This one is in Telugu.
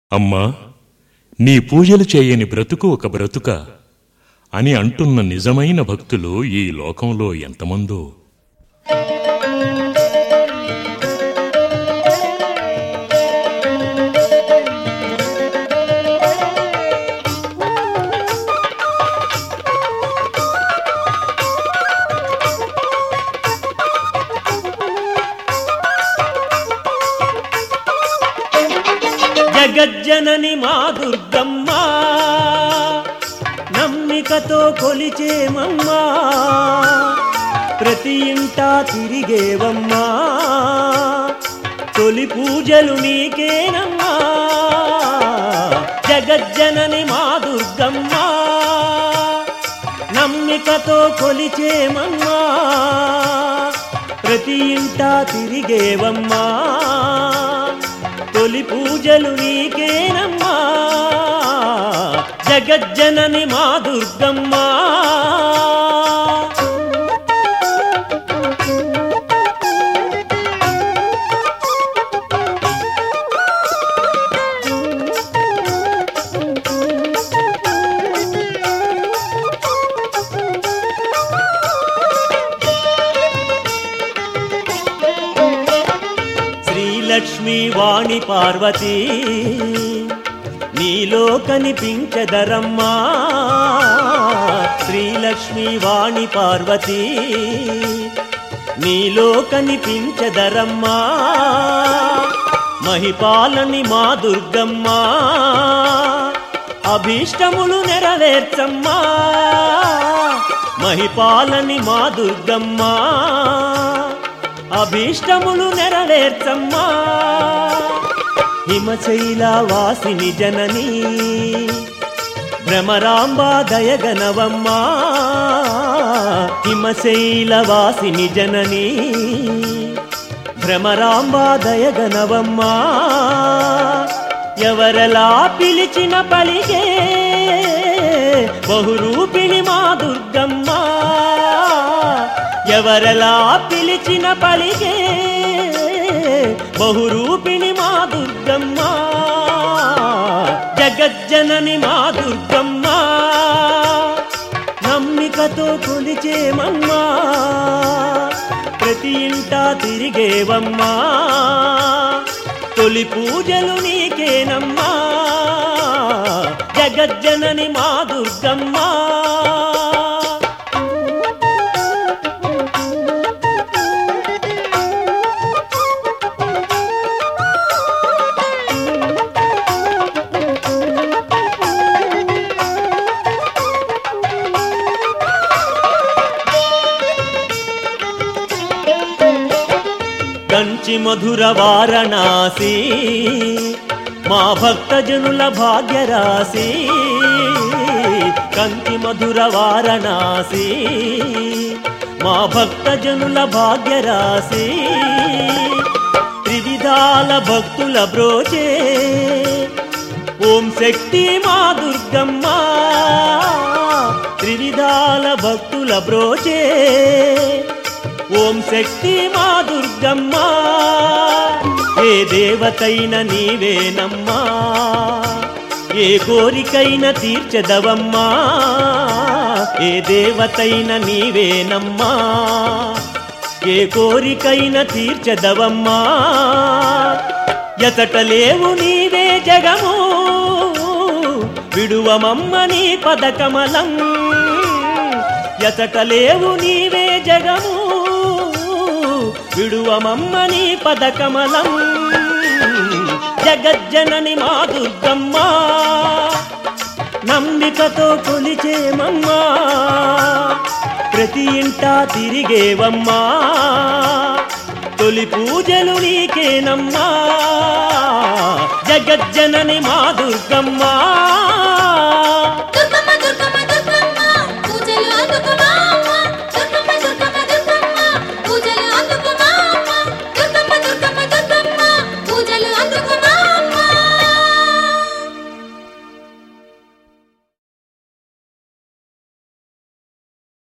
అమ్మా నీ పూజలు చేయని బ్రతుకు ఒక బ్రతుక అని అంటున్న నిజమైన భక్తులు ఈ లోకంలో ఎంతమందో జగజ్జనని మా దుర్గమ్మ నమ్మికతో కొలిచేమమ్మా ప్రతి ఇంటా తిరిగేవమ్మా తొలి పూజలు నీకేనమ్మా జగజ్జనని మా దుర్గమ్మ నమ్మికతో కొలిచేమమ్మా ప్రతి ఇంటా తిరిగేవమ్మా తొలి పూజలు నీకేనమ్మా జగజ్జనని మా దుర్గమ్మా శ్రీలక్ష్మి వాణి పార్వతి నీలో కనిపించదరమ్మా శ్రీలక్ష్మి వాణి పార్వతి నీలో కనిపించదరమ్మా మహిపాలని మా దుర్గమ్మా అభీష్టములు నెరవేర్చమ్మా మహిపాలని మా దుర్గమ్మా అభీష్టములు నెరవేర్చమ్మా హిమశైల వాసిని జనని భ్రమరాంబ దయగనవమ్మా హిమశైల వాసిని జనని భ్రమరాంబ దయగనవమ్మా ఎవరలా పిలిచిన పలిగే బహురూపిణి మా దుర్గమ్మ ఎవరలా పిలిచిన పలిగే బహురూపిణి మా దుర్గమ్మ జగజ్జనని మా దుర్గమ్మ నమ్మికతో కొలిచేమమ్మా ప్రతి ఇంటా తిరిగేవమ్మా తొలి పూజలు నీకేనమ్మా జగజ్జనని మా దుర్గమ్మా కంచి మధుర వారణాసి మా భక్తజనుల భాగ్యరాశి కంచి మధుర వారణాసి మా భక్తజనుల భాగ్యరాశి త్రివిధాల భక్తుల బ్రోచే ఓం శక్తి మా దుర్గమ్మ త్రివిధాల భక్తుల బ్రోచే ఓం శక్తి మా దుర్గమ్మ ఏ దేవతైన నీవేనమ్మా ఏ కోరికైన తీర్చదవమ్మా ఏ దేవతైన నీవేనమ్మా ఏ కోరికైన తీర్చదవమ్మా ఎతట లేవు నీవే జగము విడువమమ్మ నీ పదకమలం ఎతట లేవు నీవే జగము విడువమమ్మ నీ పదకమలం జగజ్జనని మా దుర్గమ్మ నమ్మికతో కొలిచేమమ్మా ప్రతి ఇంటా తిరిగేవమ్మా తొలి పూజలు నీకేనమ్మా జగజ్జనని మా దుర్గమ్మ